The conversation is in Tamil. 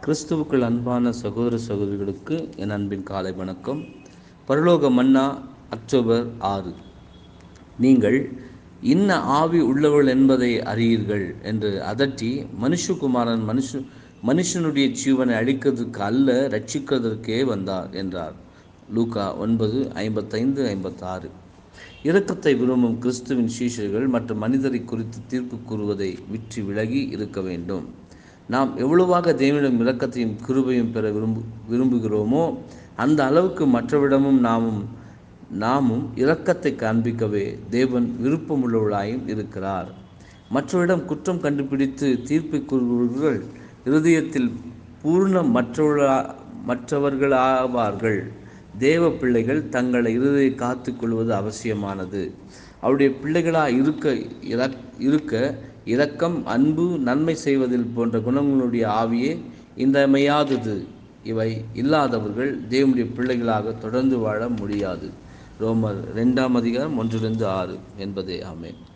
கிறிஸ்துவுக்குள் அன்பான சகோதர சகோதரிகளுக்கு என் அன்பின் காலை வணக்கம் பரலோக மன்னா அக்டோபர் ஆறு நீங்கள் இன்ன ஆவி உள்ளவள் என்பதை அறியீர்கள் என்று அதட்டி மனுஷகுமாரன் மனுஷ மனுஷனுடைய ஜீவனை அழிக்கிறதுக்கு அல்ல ரட்சிக்கிறதற்கே வந்தார் என்றார் லூகா ஒன்பது ஐம்பத்தைந்து ஐம்பத்தாறு இரக்கத்தை விரும்பும் கிறிஸ்துவின் சீஷர்கள் மற்ற மனிதரை குறித்து தீர்ப்பு கூறுவதை விற்று விலகி இருக்க வேண்டும் நாம் எவ்வளவாக தேவனிடம் இரக்கத்தையும் கிருபையும் பெற விரும்பு விரும்புகிறோமோ அந்த அளவுக்கு மற்றவிடமும் நாமும் நாமும் இரக்கத்தை காண்பிக்கவே தேவன் விருப்பமுள்ளவளாயும் இருக்கிறார் மற்றவரிடம் குற்றம் கண்டுபிடித்து தீர்ப்பை கூறுபவர்கள் இருதயத்தில் பூர்ண மற்றவர்களா மற்றவர்களாவார்கள் தேவ பிள்ளைகள் தங்களை இருதயை காத்து கொள்வது அவசியமானது அவருடைய பிள்ளைகளாக இருக்க இறக் இருக்க இரக்கம் அன்பு நன்மை செய்வதில் போன்ற குணங்களுடைய ஆவியே இன்றியமையாதது இவை இல்லாதவர்கள் தேவனுடைய பிள்ளைகளாக தொடர்ந்து வாழ முடியாது ரோமர் ரெண்டாம் அதிகாரம் ஒன்றிலிருந்து ஆறு என்பதே ஆமேன்